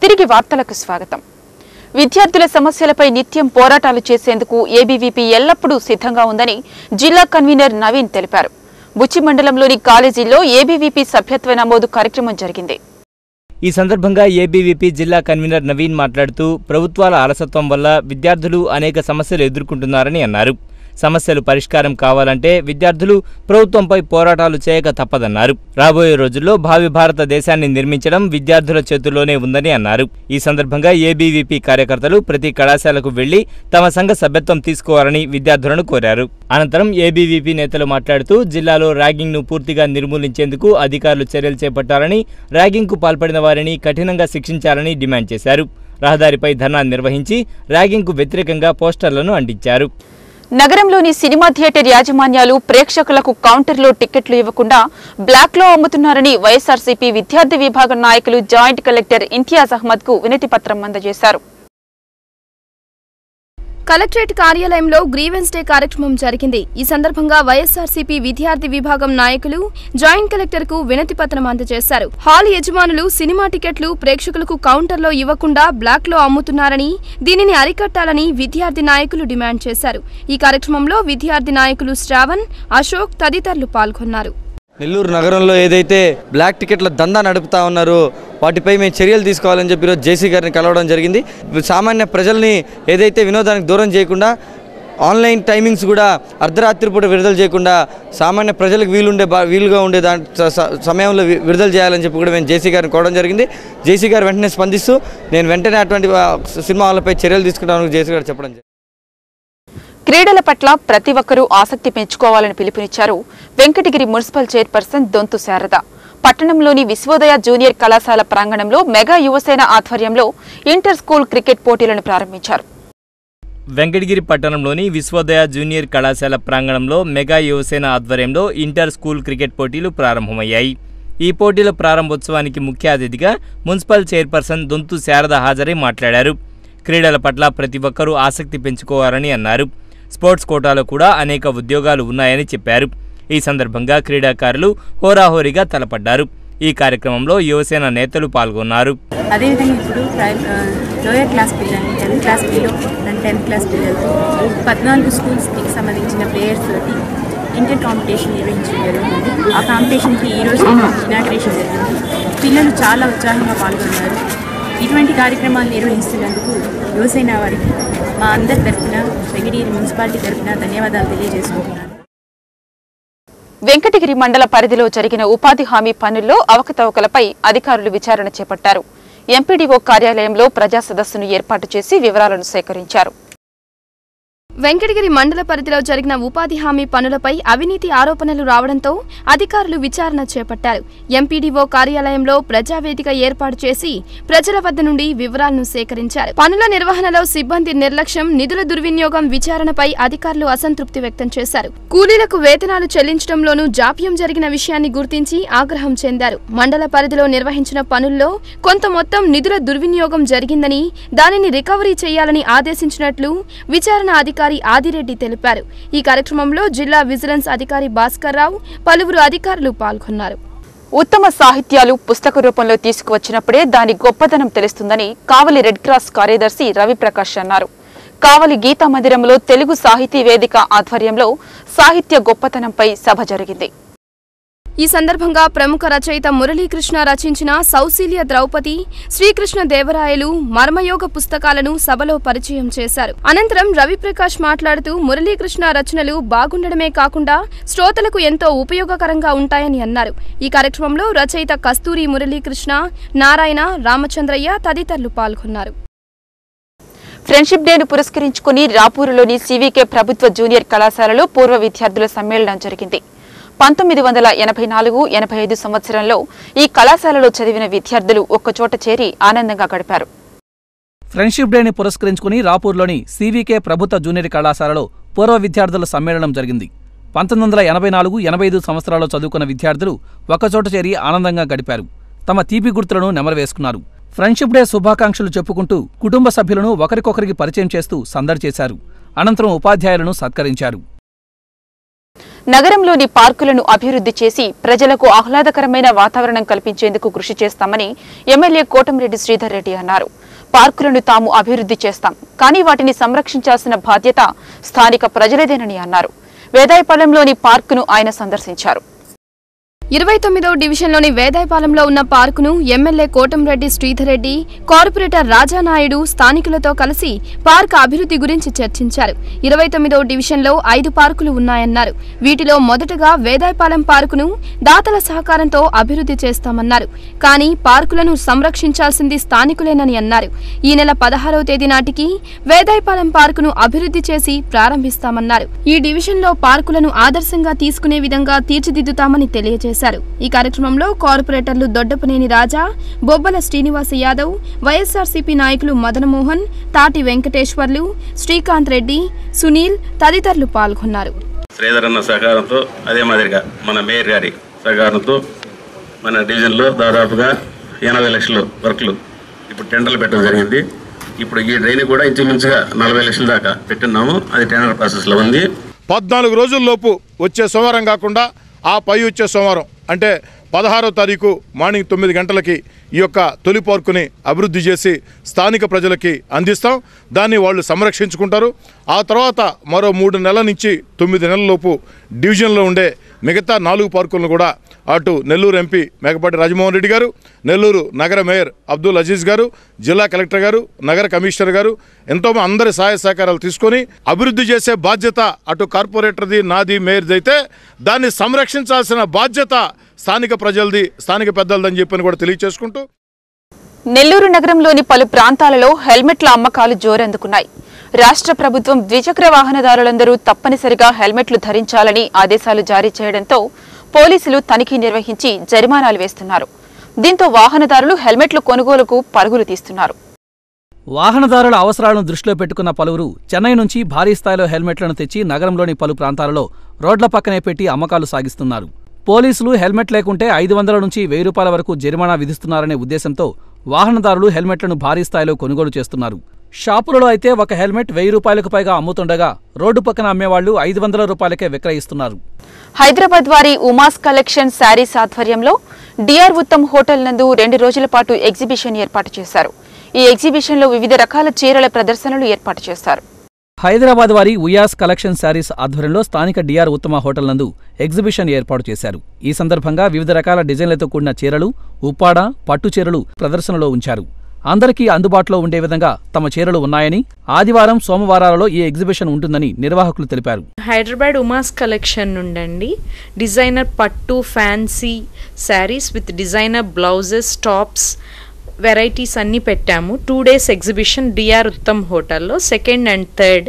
తిరిగి వార్తలకు స్వాగతం విద్యార్థుల సమస్యలపై నిత్యం పోరాటాలు చేసేందుకు ఏబీవీపీ ఎల్లప్పుడూ సిద్ధంగా ఉందని జిల్లా కన్వీనర్ నవీన్ తెలిపారు బుచ్చి మండలంలోని కాలేజీల్లో ఏబీవీపీ సభ్యత్వ నమోదు కార్యక్రమం జరిగింది ఈ సందర్భంగా ఏబీవీపీ జిల్లా కన్వీనర్ నవీన్ మాట్లాడుతూ ప్రభుత్వాల అలసత్వం వల్ల విద్యార్థులు అనేక సమస్యలు ఎదుర్కొంటున్నారని అన్నారు సమస్యలు పరిష్కారం కావాలంటే విద్యార్థులు ప్రభుత్వంపై పోరాటాలు చేయక తప్పదన్నారు రాబోయే రోజుల్లో భావి భారతదేశాన్ని నిర్మించడం విద్యార్థుల చేతుల్లోనే ఉందని అన్నారు ఈ సందర్భంగా ఏబీవీపీ కార్యకర్తలు ప్రతి కళాశాలకు వెళ్లి తమ సంఘ సభ్యత్వం తీసుకోవాలని విద్యార్థులను కోరారు అనంతరం ఏబీవీపీ నేతలు మాట్లాడుతూ జిల్లాలో ర్యాగింగ్ను పూర్తిగా నిర్మూలించేందుకు అధికారులు చర్యలు చేపట్టాలని ర్యాగింగ్కు పాల్పడిన వారిని కఠినంగా శిక్షించాలని డిమాండ్ చేశారు రహదారిపై ధర్నా నిర్వహించి ర్యాగింగ్కు వ్యతిరేకంగా పోస్టర్లను అంటించారు నగరంలోని సినిమా థియేటర్ యాజమాన్యాలు ప్రేక్షకులకు కౌంటర్లో టికెట్లు ఇవ్వకుండా బ్లాక్లో అమ్ముతున్నారని వైఎస్ఆర్సీపీ విద్యార్థి విభాగం నాయకులు జాయింట్ కలెక్టర్ ఇంతియాజ్ అహ్మద్ కు వినతి పత్రం అందజేశారు కలెక్టరేట్ కార్యాలయంలో గ్రీవెన్స్ డే కార్యక్రమం జరిగింది ఈ సందర్భంగా వైఎస్ఆర్సీపీ విద్యార్థి విభాగం నాయకులు జాయింట్ కలెక్టర్ కు వినతి పత్రం అందజేశారు హాల్ యజమానులు సినిమా టికెట్లు ప్రేక్షకులకు కౌంటర్లో ఇవ్వకుండా బ్లాక్ లో అమ్ముతున్నారని దీనిని అరికట్టాలని విద్యార్థి నాయకులు డిమాండ్ చేశారు ఈ కార్యక్రమంలో విద్యార్థి నాయకులు శ్రావణ్ అశోక్ తదితరులు పాల్గొన్నారు నెల్లూరు నగరంలో ఏదైతే బ్లాక్ టికెట్ల దందా నడుపుతా ఉన్నారో వాటిపై మేము చర్యలు తీసుకోవాలని చెప్పి ఈరోజు జేసీ గారిని కలవడం జరిగింది సామాన్య ప్రజల్ని ఏదైతే వినోదానికి దూరం చేయకుండా ఆన్లైన్ టైమింగ్స్ కూడా అర్ధరాత్రి పూట విడుదల చేయకుండా సామాన్య ప్రజలకు వీలుండే బా వీలుగా ఉండే దా స- స- సమయంలో వి- విడుదల చేయాలని చెప్పి కూడా మేము జేసీ గారిని కోవడం జరిగింది జేసీ గారు వెంటనే స్పందిస్తూ నేను వెంటనే అటువంటి ఆ, సినిమా హాల్పై చర్యలు తీసుకుంటామని జేసీ గారు చెప్పడం జరిగింది క్రీడల పట్ల ప్రతి ఒక్కరూ ఆసక్తి పెంచుకోవాలని పిలుపునిచ్చారు వెంకటగిరి మున్సిపల్ చైర్పర్సన్ దొంతు శారద పట్టణంలోని విశ్వోదయ జూనియర్ కళాశాల ప్రాంగణంలో మెగా యువసేన ఆధ్వర్యంలో ఇంటర్ స్కూల్ క్రికెట్ పోటీలను ప్రారంభించారు వెంకటగిరి పట్టణంలోని విశ్వోదయ జూనియర్ కళాశాల ప్రాంగణంలో మెగా యువసేన ఆధ్వర్యంలో ఇంటర్ స్కూల్ క్రికెట్ పోటీలు ప్రారంభమయ్యాయి ఈ పోటీల ప్రారంభోత్సవానికి ముఖ్య అతిథిగా మున్సిపల్ చైర్పర్సన్ దొంతు శారద హాజరై మాట్లాడారు క్రీడల పట్ల ప్రతి ఒక్కరూ ఆసక్తి పెంచుకోవాలని అన్నారు స్పోర్ట్స్ కోటాలో కూడా అనేక ఉద్యోగాలు ఉన్నాయని చెప్పారు ఈ సందర్భంగా క్రీడాకారులు హోరాహోరీగా తలపడ్డారు ఈ కార్యక్రమంలో యువసేన నేతలు పాల్గొన్నారు అదేవిధంగా ఇప్పుడు ప్రైమ్ ఆ, లోయర్ క్లాస్ పిల్లల్ని టెన్త్ క్లాస్ పిల్లలు అండ్ టెన్త్ క్లాస్ పిల్లలతో పద్నాలుగు స్కూల్స్కి సంబంధించిన ప్లేయర్స్ తోటి ఇంటర్ కాంపిటీషన్ నిర్వహించడం జరిగింది ఆ కాంపిటీషన్కి ఈరోజు ఇనాగ్రేషన్ జరిగింది పిల్లలు చాలా ఉత్సాహంగా పాల్గొన్నారు ఇటువంటి కార్యక్రమాలు నిర్వహిస్తున్నందుకు యువసేన వారికి మా అందరి తరఫున వెంకటగిరి మున్సిపాలిటీ తరఫున ధన్యవాదాలు తెలియజేసుకుంటున్నాను వెంకటగిరి మండల పరిధిలో జరిగిన ఉపాధి హామీ పనుల్లో అవకతవకలపై అధికారులు విచారణ చేపట్టారు ఎంపీడీఓ కార్యాలయంలో ప్రజా సదస్సును ఏర్పాటు చేసి వివరాలను సేకరించారు వెంకటగిరి మండల పరిధిలో జరిగిన ఉపాధి హామీ పనులపై అవినీతి ఆరోపణలు రావడంతో అధికారులు విచారణ చేపట్టారు ఎంపీడీఓ కార్యాలయంలో ప్రజావేదిక ఏర్పాటు చేసి ప్రజల వద్ద నుండి వివరాలను సేకరించారు పనుల నిర్వహణలో సిబ్బంది నిర్లక్ష్యం నిధుల దుర్వినియోగం విచారణపై అధికారులు అసంతృప్తి వ్యక్తం చేశారు కూలీలకు వేతనాలు చెల్లించడంలోనూ జాప్యం జరిగిన విషయాన్ని గుర్తించి ఆగ్రహం చెందారు మండల పరిధిలో నిర్వహించిన పనుల్లో కొంత మొత్తం నిధుల దుర్వినియోగం జరిగిందని దానిని రికవరీ చేయాలని ఆదేశించినట్లు విచారణ అధికారి ఆదిరెడ్డి తెలిపారు ఈ కార్యక్రమంలో జిల్లా విజిలెన్స్ అధికారి భాస్కర్ రావు పలువురు అధికారులు పాల్గొన్నారు ఉత్తమ సాహిత్యాలు పుస్తక రూపంలో తీసుకువచ్చినప్పుడే దాని గొప్పదనం తెలుస్తుందని కావలి రెడ్ క్రాస్ కార్యదర్శి రవిప్రకాష్ అన్నారు కావలి గీతా మందిరంలో తెలుగు సాహితీ వేదిక ఆధ్వర్యంలో సాహిత్య గొప్పతనంపై సభ జరిగింది ఈ సందర్భంగా ప్రముఖ రచయిత మురళీకృష్ణ రచించిన సౌశీల్య ద్రౌపది శ్రీకృష్ణ దేవరాయలు మర్మయోగ పుస్తకాలను సభలో పరిచయం చేశారు అనంతరం రవిప్రకాష్ మాట్లాడుతూ మురళీకృష్ణ రచనలు బాగుండడమే కాకుండా శ్రోతలకు ఎంతో ఉపయోగకరంగా ఉంటాయని అన్నారు ఈ కార్యక్రమంలో రచయిత కస్తూరి మురళీకృష్ణ నారాయణ రామచంద్రయ్య తదితరులు పాల్గొన్నారు ఫ్రెండ్షిప్ డేను పురస్కరించుకుని రాపూరులోని సివికే ప్రభుత్వ జూనియర్ కళాశాలలో పూర్వ విద్యార్థుల సమ్మేళనం జరిగింది పంతొమ్మిది వందల ఎనభై నాలుగు ఎనభై ఐదు సంవత్సరంలో ఈ కళాశాలలో చదివిన విద్యార్థులు ఒక్కచోట చేరి ఆనందంగా గడిపారు ఫ్రెండ్షిప్ డేని పురస్కరించుకుని రాపూర్లోని సీవీకే ప్రభుత్వ జూనియర్ కళాశాలలో పూర్వ విద్యార్థుల సమ్మేళనం జరిగింది పంతొమ్మిది వందల ఎనభై నాలుగు ఎనభై ఐదు సంవత్సరాల్లో చదువుకున్న విద్యార్థులు ఒకచోట చేరి ఆనందంగా గడిపారు తమ తీపి గుర్తులను నెమరవేసుకున్నారు ఫ్రెండ్షిప్ డే శుభాకాంక్షలు చెప్పుకుంటూ కుటుంబ సభ్యులను ఒకరికొకరికి పరిచయం చేస్తూ సందడి చేశారు అనంతరం ఉపాధ్యాయులను సత్కరించారు నగరంలోని పార్కులను అభివృద్ధి చేసి ప్రజలకు ఆహ్లాదకరమైన వాతావరణం కల్పించేందుకు కృషి చేస్తామని ఎమ్మెల్యే కోటంరెడ్డి శ్రీధర్ రెడ్డి అన్నారు పార్కులను తాము అభివృద్ధి చేస్తాం కానీ వాటిని సంరక్షించాల్సిన బాధ్యత స్థానిక ప్రజలదేనని అన్నారు వేదాయపాలెంలోని పార్కును ఆయన సందర్శించారు ఇరవై తొమ్మిదో డివిజన్లోని వేదాయపాలెంలో ఉన్న పార్కును ఎమ్మెల్యే కోటంరెడ్డి శ్రీధర్ రెడ్డి కార్పొరేటర్ రాజానాయుడు స్థానికులతో కలిసి పార్క్ అభివృద్ధి గురించి చర్చించారు ఇరవై తొమ్మిదో డివిజన్లో ఐదు పార్కులు ఉన్నాయన్నారు వీటిలో మొదటగా వేదాయపాలెం పార్కును దాతల సహకారంతో అభివృద్ధి చేస్తామన్నారు కానీ పార్కులను సంరక్షించాల్సింది స్థానికులేనని అన్నారు ఈ నెల పదహారవ తేదీ నాటికి వేదాయపాలెం పార్కును అభివృద్ధి చేసి ప్రారంభిస్తామన్నారు ఈ డివిజన్లో పార్కులను ఆదర్శంగా తీసుకునే విధంగా తీర్చిదిద్దుతామని తెలియజేశారు ఈ కార్యక్రమంలో కార్పొరేటర్లు దొడ్డపనేని రాజా బొబ్బల శ్రీనివాస యాదవ్ వైఎస్ఆర్సీపీ నాయకులు మదనమోహన్ తాటి వెంకటేశ్వర్లు శ్రీకాంత్ రెడ్డి సునీల్ తదితరులు పాల్గొన్నారు శ్రీధర్ అన్న సహకారంతో అదే మాదిరిగా మన మేయర్ గారి సహకారంతో మన డివిజన్లో దాదాపుగా ఎనభై లక్షల వర్క్లు ఇప్పుడు టెండర్లు పెట్టడం జరిగింది ఇప్పుడు ఈ డ్రైన్ కూడా ఇంచుమించుగా నలభై లక్షల దాకా పెట్టినాము అది టెండర్ ప్రాసెస్లో ఉంది పద్నాలుగు రోజుల్లోపు వచ్చే సోమవారం కాకుండా ఆ పై వచ్చే సోమవారం అంటే పదహారో తారీఖు మార్నింగ్ తొమ్మిది గంటలకి ఈ యొక్క తొలి పార్కుని అభివృద్ధి చేసి స్థానిక ప్రజలకి అందిస్తాం దాన్ని వాళ్ళు సంరక్షించుకుంటారు ఆ తర్వాత మరో మూడు నెలల నుంచి తొమ్మిది నెలల లోపు డివిజన్లో ఉండే మిగతా నాలుగు పార్కులను కూడా అటు నెల్లూరు ఎంపీ మేకపాటి రాజమోహన్ రెడ్డి గారు నెల్లూరు నగర మేయర్ అబ్దుల్ అజీజ్ గారు జిల్లా కలెక్టర్ గారు నగర కమిషనర్ గారు ఎంతో అందరి సహాయ సహకారాలు తీసుకొని అభివృద్ధి చేసే బాధ్యత అటు కార్పొరేటర్ది నాది మేయర్ది అయితే దాన్ని సంరక్షించాల్సిన బాధ్యత స్థానిక ప్రజలది స్థానిక పెద్దలదని చెప్పని కూడా తెలియచేసుకుంటూ నెల్లూరు నగరంలోని పలు ప్రాంతాలలో హెల్మెట్ల అమ్మకాలు జోరందుకున్నాయి రాష్ట్ర ప్రభుత్వం ద్విచక్ర వాహనదారులందరూ తప్పనిసరిగా హెల్మెట్లు ధరించాలని ఆదేశాలు జారీ చేయడంతో పోలీసులు తనిఖీ నిర్వహించి జరిమానాలు వేస్తున్నారు దీంతో వాహనదారులు హెల్మెట్లు కొనుగోలుకు పరుగులు తీస్తున్నారు వాహనదారుల అవసరాలను దృష్టిలో పెట్టుకున్న పలువురు చెన్నై నుంచి భారీ స్థాయిలో హెల్మెట్లను తెచ్చి నగరంలోని పలు ప్రాంతాలలో రోడ్ల పక్కనే పెట్టి అమ్మకాలు సాగిస్తున్నారు పోలీసులు హెల్మెట్ లేకుంటే ఐదు వందల నుంచి వెయ్యి రూపాయల వరకు జరిమానా విధిస్తున్నారనే ఉద్దేశంతో వాహనదారులు హెల్మెట్లను భారీ స్థాయిలో కొనుగోలు చేస్తున్నారు షాపులలో అయితే ఒక హెల్మెట్ వెయ్యి రూపాయలకు పైగా అమ్ముతుండగా రోడ్డు పక్కన అమ్మేవాళ్లు ఐదు వందల రూపాయలకే విక్రయిస్తున్నారు హైదరాబాద్ వారి ఉమాస్ కలెక్షన్ శారీస్ ఆధ్వర్యంలో డిఆర్ ఉత్తమ్ హోటల్ నందు రెండు రోజుల పాటు ఎగ్జిబిషన్ ఏర్పాటు చేశారు ఈ ఎగ్జిబిషన్లో వివిధ రకాల చీరల ప్రదర్శనలు ఏర్పాటు చేశారు హైదరాబాద్ వారి ఉయాస్ కలెక్షన్ శారీస్ ఆధ్వర్యంలో స్థానిక డిఆర్ ఉత్తమ హోటల్ నందు ఎగ్జిబిషన్ ఏర్పాటు చేశారు ఈ సందర్భంగా వివిధ రకాల డిజైన్లతో కూడిన చీరలు ఉప్పాడ పట్టు చీరలు ప్రదర్శనలో ఉంచారు అందరికీ అందుబాటులో ఉండే విధంగా తమ చీరలు ఉన్నాయని ఆదివారం సోమవారాలలో ఈ ఎగ్జిబిషన్ ఉంటుందని నిర్వాహకులు తెలిపారు హైదరాబాద్ ఉమాస్ కలెక్షన్ నుండండి డిజైనర్ పట్టు fancy saris with designer blouses tops varieties అన్నీ పెట్టాము two days exhibition DR Uttam హోటల్లో సెకండ్ అండ్ థర్డ్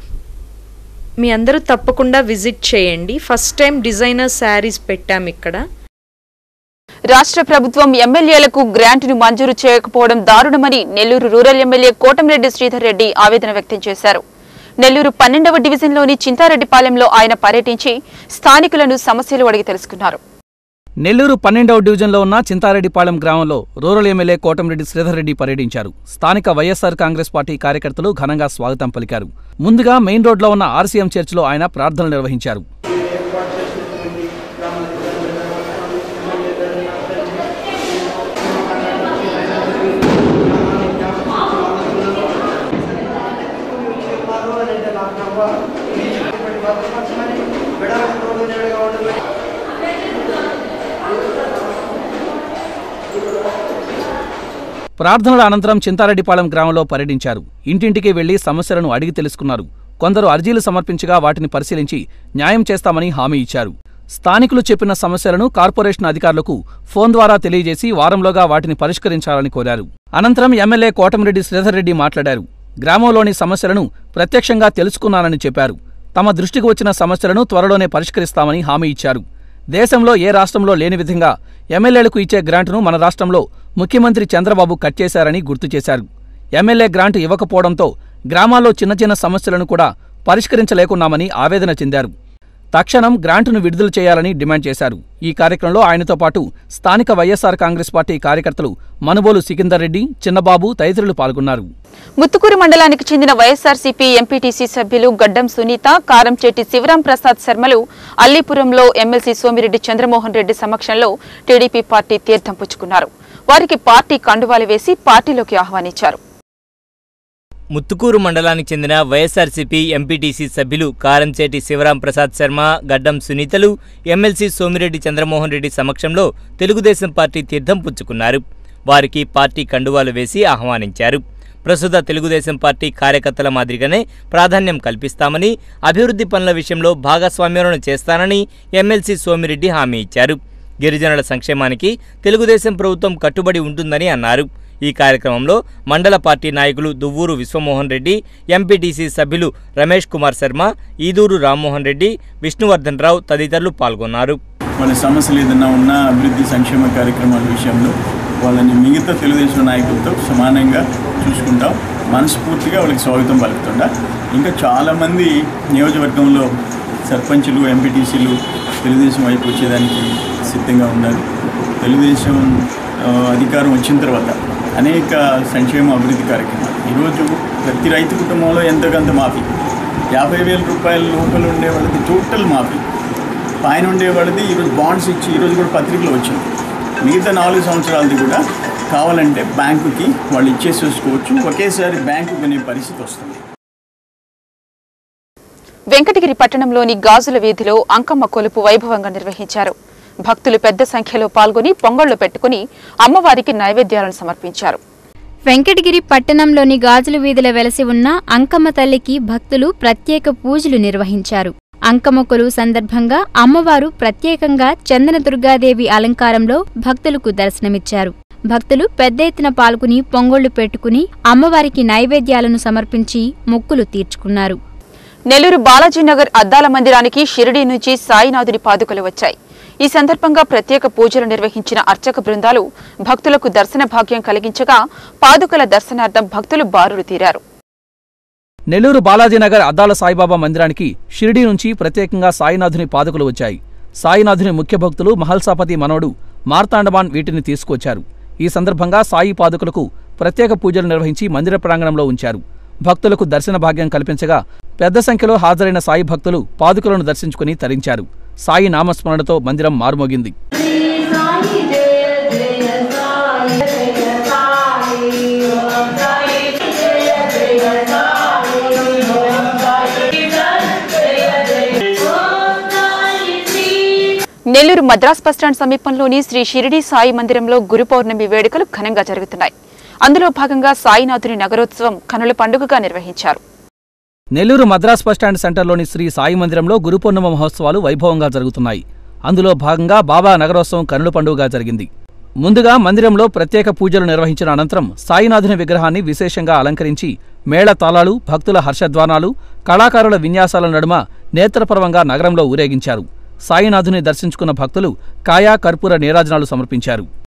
మీ అందరూ తప్పకుండా విజిట్ చేయండి ఫస్ట్ టైం డిజైనర్ శారీస్ పెట్టాము ఇక్కడ రాష్ట్ర ప్రభుత్వం ఎమ్మెల్యేలకు గ్రాంటును మంజూరు చేయకపోవడం దారుణమని నెల్లూరు రూరల్ ఎమ్మెల్యే కోటంరెడ్డి శ్రీధర్ రెడ్డి ఆవేదన వ్యక్తం చేశారు నెల్లూరు పన్నెండవ డివిజన్లోని చింతారెడ్డిపాలెంలో ఆయన పర్యటించి స్థానికులను సమస్యలు అడిగి తెలుసుకున్నారు నెల్లూరు పన్నెండవ డివిజన్లో ఉన్న చింతారెడ్డిపాళెం గ్రామంలో రూరల్ ఎమ్మెల్యే కోటంరెడ్డి శ్రీధర్ రెడ్డి పర్యటించారు స్థానిక వైఎస్సార్ కాంగ్రెస్ పార్టీ కార్యకర్తలు ఘనంగా స్వాగతం పలికారు ముందుగా మెయిన్ రోడ్లో ఉన్న ఆర్సీఎం చర్చిలో ఆయన ప్రార్థనలు నిర్వహించారు ప్రార్థనల అనంతరం చింతారెడ్డిపాలెం గ్రామంలో పర్యటించారు ఇంటింటికి వెళ్లి సమస్యలను అడిగి తెలుసుకున్నారు కొందరు అర్జీలు సమర్పించగా వాటిని పరిశీలించి న్యాయం చేస్తామని హామీ ఇచ్చారు స్థానికులు చెప్పిన సమస్యలను కార్పొరేషన్ అధికారులకు ఫోన్ ద్వారా తెలియజేసి వారంలోగా వాటిని పరిష్కరించాలని కోరారు అనంతరం ఎమ్మెల్యే కోటమిరెడ్డి శ్రీధర్ రెడ్డి మాట్లాడారు గ్రామంలోని సమస్యలను ప్రత్యక్షంగా తెలుసుకున్నానని చెప్పారు తమ దృష్టికి వచ్చిన సమస్యలను త్వరలోనే పరిష్కరిస్తామని హామీ ఇచ్చారు దేశంలో ఏ రాష్ట్రంలో లేని విధంగా ఎమ్మెల్యేలకు ఇచ్చే గ్రాంటును మన రాష్ట్రంలో ముఖ్యమంత్రి చంద్రబాబు కట్ చేశారని గుర్తు చేశారు ఎమ్మెల్యే గ్రాంటు ఇవ్వకపోవడంతో గ్రామాల్లో చిన్న చిన్న సమస్యలను కూడా పరిష్కరించలేకున్నామని ఆవేదన చెందారు తక్షణం గ్రాంటును విడుదల చేయాలని డిమాండ్ చేశారు ఈ కార్యక్రమంలో ఆయనతో పాటు స్థానిక వైఎస్సార్ కాంగ్రెస్ పార్టీ కార్యకర్తలు మనుబోలు సికిందర్ రెడ్డి చిన్నబాబు తదితరులు పాల్గొన్నారు ముత్తుకూరు మండలానికి చెందిన వైఎస్ఆర్సీపీ ఎంపీటీసీ సభ్యులు గడ్డం సునీత కారంచేటి శివరాం ప్రసాద్ శర్మలు అల్లీపురంలో ఎమ్మెల్సీ సోమిరెడ్డి చంద్రమోహన్ రెడ్డి సమక్షంలో టీడీపీ పార్టీ తీర్థం పుచ్చుకున్నారు వారికి పార్టీ కండువాలు వేసి పార్టీలోకి ఆహ్వానించారు ముత్తుకూరు మండలానికి చెందిన వైఎస్ఆర్సీపీ ఎంపీటీసీ సభ్యులు కారంచేటి శివరాం ప్రసాద్ శర్మ గడ్డం సునీతలు ఎమ్మెల్సీ సోమిరెడ్డి చంద్రమోహన్ రెడ్డి సమక్షంలో తెలుగుదేశం పార్టీ తీర్థం పుచ్చుకున్నారు వారికి పార్టీ కండువాలు వేసి ఆహ్వానించారు ప్రస్తుత తెలుగుదేశం పార్టీ కార్యకర్తల మాదిరిగానే ప్రాధాన్యం కల్పిస్తామని అభివృద్ధి పనుల విషయంలో భాగస్వామ్యాలను చేస్తానని ఎమ్మెల్సీ సోమిరెడ్డి హామీ ఇచ్చారు గిరిజనుల సంక్షేమానికి తెలుగుదేశం ప్రభుత్వం కట్టుబడి ఉంటుందని అన్నారు ఈ కార్యక్రమంలో మండల పార్టీ నాయకులు దువ్వూరు విశ్వమోహన్ రెడ్డి ఎంపీటీసీ సభ్యులు రమేష్ కుమార్ శర్మ ఈదూరు రామ్మోహన్ రెడ్డి విష్ణువర్ధన్ రావు తదితరులు పాల్గొన్నారు వాళ్ళ సమస్యలు ఏదైనా ఉన్నా అభివృద్ధి సంక్షేమ కార్యక్రమాల విషయంలో వాళ్ళని మిగతా తెలుగుదేశం నాయకులతో సమానంగా చూసుకుంటాం మనస్ఫూర్తిగా వాళ్ళకి స్వాగతం పలుకుతుండా ఇంకా చాలామంది నియోజకవర్గంలో సర్పంచులు ఎంపీటీసీలు తెలుగుదేశం వైపు వచ్చేదానికి సిద్ధంగా ఉన్నారు తెలుగుదేశం ఆ, అధికారం వచ్చిన తర్వాత అనేక సంక్షేమ అభివృద్ధి కార్యక్రమాలు ఈరోజు ప్రతి రైతు కుటుంబంలో ఎంతో కొంత మాఫీ యాభై వేల రూపాయల లోపల ఉండే వాళ్ళకి టోటల్ మాఫీ పైన ఉండే వాళ్ళది ఈరోజు బాండ్స్ ఇచ్చి ఈరోజు కూడా పత్రికలు వచ్చింది మిగతా నాలుగు సంవత్సరాలది కూడా కావాలంటే బ్యాంకుకి వాళ్ళు ఇచ్చేసేసుకోవచ్చు ఒకేసారి బ్యాంకు కొనే పరిస్థితి వస్తుంది వెంకటగిరి పట్టణంలోని గాజుల వీధిలో అంకమ్మ కొలుపు వైభవంగా నిర్వహించారు భక్తులు పెద్ద సంఖ్యలో పాల్గొని పొంగళ్లు పెట్టుకుని అమ్మవారికి నైవేద్యాలను సమర్పించారు వెంకటగిరి పట్టణంలోని గాజుల వీధిలో వెలసి ఉన్న అంకమ్మ తల్లికి భక్తులు ప్రత్యేక పూజలు నిర్వహించారు అంకమ్మ కొలువు సందర్భంగా అమ్మవారు ప్రత్యేకంగా చందన దుర్గాదేవి అలంకారంలో భక్తులకు దర్శనమిచ్చారు భక్తులు పెద్ద ఎత్తున పాల్గొని పొంగళ్లు పెట్టుకుని అమ్మవారికి నైవేద్యాలను సమర్పించి మొక్కులు తీర్చుకున్నారు నెల్లూరు బాలాజీనగర్ అద్దాల మందిరానికి షిరిడీ నుంచి సాయినాథుని పాదుకలు వచ్చాయి ఈ సందర్భంగా ప్రత్యేక పూజలు నిర్వహించిన అర్చక బృందాలు భక్తులకు దర్శన భాగ్యం కలిగించగా పాదుకల దర్శనార్థం భక్తులు బారులు తీరారు నెల్లూరు బాలాజీనగర్ అద్దాల సాయిబాబా మందిరానికి షిరిడీ నుంచి ప్రత్యేకంగా సాయినాథుని పాదుకలు వచ్చాయి సాయినాథుని ముఖ్య భక్తులు మహల్సాపతి మనోడు మార్తాండమాన్ వీటిని తీసుకొచ్చారు ఈ సందర్భంగా సాయి పాదుకలకు ప్రత్యేక పూజలు నిర్వహించి మందిర ప్రాంగణంలో ఉంచారు భక్తులకు దర్శన భాగ్యం కల్పించగా పెద్ద సంఖ్యలో హాజరైన సాయి భక్తులు పాదుకలను దర్శించుకుని తరించారు సాయి నామస్మరణతో మందిరం మారుమోగింది నెల్లూరు మద్రాస్ బస్టాండ్ సమీపంలోని శ్రీ షిరిడి సాయి మందిరంలో గురు పౌర్ణమి వేడుకలు ఘనంగా జరుగుతున్నాయి అందులో భాగంగా సాయినాథుని నగరోత్సవం కనుల పండుగగా నిర్వహించారు నెల్లూరు మద్రాస్ బస్టాండ్ సెంటర్లోని శ్రీ సాయి మందిరంలో గురు పౌర్ణమ మహోత్సవాలు వైభవంగా జరుగుతున్నాయి అందులో భాగంగా బాబా నగరోత్సవం కనుల పండుగగా జరిగింది ముందుగా మందిరంలో ప్రత్యేక పూజలు నిర్వహించిన అనంతరం సాయినాథుని విగ్రహాన్ని విశేషంగా అలంకరించి మేళ తాళాలు భక్తుల హర్షధ్వానాలు కళాకారుల విన్యాసాల నడుమ నేత్రపర్వంగా నగరంలో ఊరేగించారు సాయినాథుని దర్శించుకున్న భక్తులు కాయా కర్పూర నీరాజనాలు సమర్పించారు